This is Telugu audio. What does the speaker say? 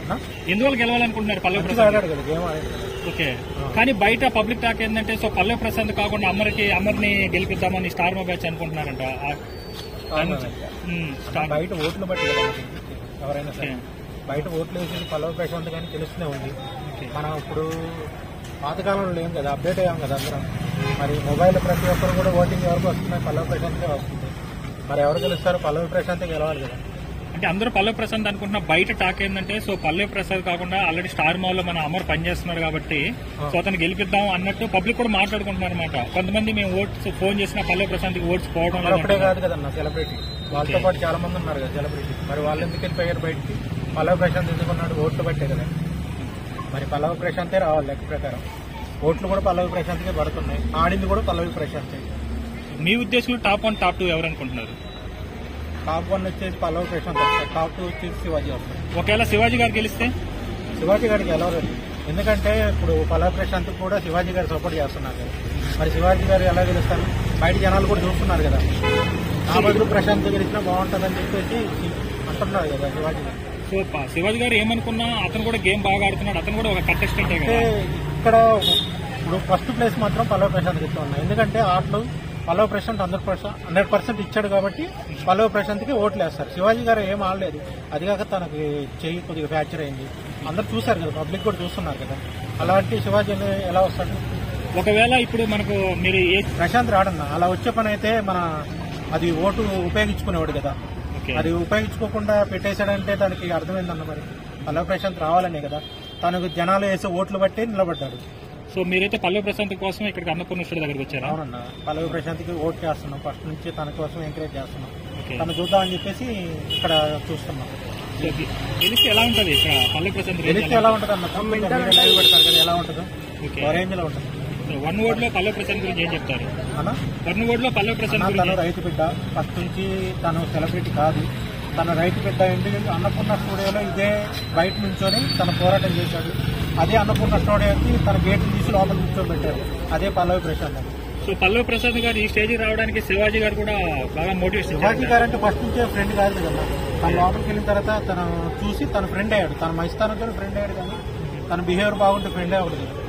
ఆ? ఎందువల్ల గెలవాలనుకుంటున్నారు పల్లవి మంచిగా ప్రశాంత్ ఆడాడు కదా గేమ్ ఆడాడు కదా ఓకే కానీ బయట పబ్లిక్ టాక్ ఏంటంటే సో పల్లవి ప్రశాంత్ కాకుండా అమర్కి అమర్ని గెలిపిద్దామని స్టార్ మా బ్యాచ్ అనుకుంటున్నారంట ఆ- అవునా? ఉమ్, స్టార్ బయట ఓట్లు బట్టి కదా మనకి ఎవరైనా సరే ఓకే. బయట ఓట్లు వేసేది పల్లవ ప్రశాంత్ కానీ తెలుస్తూనే ఉంది ఓకే. మనం ఇప్పుడు పాతకాలంలో లేం కదా అప్డేట్ అయ్యాం కదా అందరం మరి మొబైల్ ప్రతి ఒక్కరు కూడా ఓటింగ్ వరకు వస్తున్నాయి పల్లవ ప్రశాంతే వస్తుంది మరి ఎవరు గెలుస్తారు పల్లవి ప్రశాంతే గెలవాలి కదా అంటే అందరూ పల్లవి ప్రశాంత్ అనుకుంటున్న బయట టాక్ ఏంటంటే సో పల్లవి ప్రసాద్ కాకుండా ఆల్రెడీ స్టార్ మాల్ లో మన అమర్ పనిచేస్తున్నారు కాబట్టి సో అతను గెలిపిద్దాం అన్నట్టు పబ్లిక్ కూడా మాట్లాడుకుంటున్నారు అనమాట కొంతమంది మేము ఓట్స్ ఫోన్ చేసిన పల్లవి ప్రశాంత్ కి ఓట్స్ పోవడం మరి లేదు అప్పుడే కాదు కదన్న సెలబ్రిటీ వాళ్ళతో పాటు చాలా మంది ఉన్నారు కదా సెలబ్రిటీ మరి వాళ్ళు ఎందుకు వెళ్ళిపోయారు బయటికి పల్లవ ప్రశాంత్ ఎందుకున్నాడు ఓట్లు పట్టే కదా మరి పల్లవి ప్రశాంతే రావాలి లెక్క ప్రకారం ఓట్లు కూడా పల్లవి ప్రశాంత్కే పడుతున్నాయి ఆడింది కూడా పల్లవి ప్రశాంతే మీ ఉద్దేశంలో టాప్ వన్ టాప్ టూ ఎవరు అనుకుంటున్నారు టాప్ వన్ వచ్చేసి పల్లవి ప్రశాంత్ వస్తాయి టాప్ టూ వచ్చేసి శివాజీ వస్తాయి ఒకవేళ శివాజీ గారు గెలిస్తే శివాజీ గారికి గెలవలేదు ఎందుకంటే ఇప్పుడు పల్లవి ప్రశాంత్ కూడా శివాజీ గారు సపోర్ట్ చేస్తున్నారు కదా మరి శివాజీ గారు ఎలా గెలుస్తారు బయట జనాలు కూడా చూస్తున్నారు కదా నా బదులు ప్రశాంత్ గెలిచినా బాగుంటుందని చెప్పేసి అంటున్నారు కదా శివాజీ గారు సో ప- శివాజీ గారు ఏమనుకున్నా అతను కూడా గేమ్ బాగా ఆడుతున్నాడు అతను కూడా ఒక కంటెస్టెంటే అంటే కదా ఇక్కడ ఇప్పుడు ఫస్ట్ ప్లేస్ మాత్రం పల్లవ ప్రశాంత్ ఇస్తూ ఉన్నాయి ఎందుకంటే ఆటలు Pallavi Prashanth hundred percent hundred percent ఇచ్చాడు కాబట్టి పల్లవ ప్రశాంత్కి ఓట్లు వేస్తారు శివాజీ గారు ఏం ఆడలేదు అది కాక తనకి చెయ్యి కొద్దిగా ఫ్రాక్చర్ అయింది అందరు చూశారు కదా పబ్లిక్ కూడా చూస్తున్నారు కదా అలాంటి శివాజీ ఎలా వస్తాడు ఒకవేళ ఇప్పుడు మనకు మీరు ఏ ప్రశాంత్ రాడన్న అలా వచ్చే పని అయితే మన అది ఓటు ఉపయోగించుకునేవాడు కదా ఓకే అది ఉపయోగించుకోకుండా పెట్టేశాడంటే దానికి అర్థమైందన్న మరి పల్లవ ప్రశాంత్ రావాలనే కదా తనకు జనాలు వేసే ఓట్లు బట్టి నిలబడ్డాడు సో మీరైతే పల్లవి ప్రశాంత్ కోసం ఇక్కడికి అన్నపూర్ణేశ్వరి దగ్గరికి వచ్చారా అవునన్న పల్లవి ప్రశాంత్కి ఓట్ చేస్తున్నాం ఫస్ట్ నుంచి తన కోసం ఎంకరేజ్ చేస్తున్నాం ఓకే తను చూద్దామని చెప్పేసి ఇక్కడ చూస్తున్నాం సో గె- గెలిస్తే ఎలా ఉంటది ఇక్కడ పల్లవి ప్రశాంత్ గెలిస్తే ఎలా ఉంటుంది అన్న కంప్లీట్గా మీరే లైవ్ పెడతారు కదా ఎలా ఉంటుందో ఓకే రేంజ్ లో ఉంటుంది సో వన్ వర్డ్ లో పల్లవి ప్రశాంత్ గురించి ఏం చెప్తారు అన్న వన్ వర్డ్ లో పల్లవి ప్రశాంత్ అన్న తను గురించి రైతు బిడ్డ ఫస్ట్ నుంచి తను సెలబ్రిటీ కాదు తన రైతు బిడ్డ ఇంటి అన్నపూర్ణ స్టూడియోలో ఇదే బయట నుంచొని తన పోరాటం చేశాడు అదే అన్నపూర్ణ స్టూడియోకి తన గేట్ తీసి లోపల కూర్చోబెట్టారు అదే పల్లవి ప్రశాంత్ అని సో పల్లవి ప్రసాద్ గారు ఈ స్టేజ్ రావడానికి శివాజీ గారు కూడా బాగా మోటివేషన్ శివాజీ గారు అంటే ఫస్ట్ నుంచే ఫ్రెండ్ కాదు కదా తన లోపలికి వెళ్ళిన తర్వాత తను చూసి తన ఫ్రెండ్ అయ్యాడు తన మంచితనంతో ఫ్రెండ్ అయ్యాడు కానీ తన బిహేవియర్ బాగుంటే ఫ్రెండ్ అవ్వడు కదా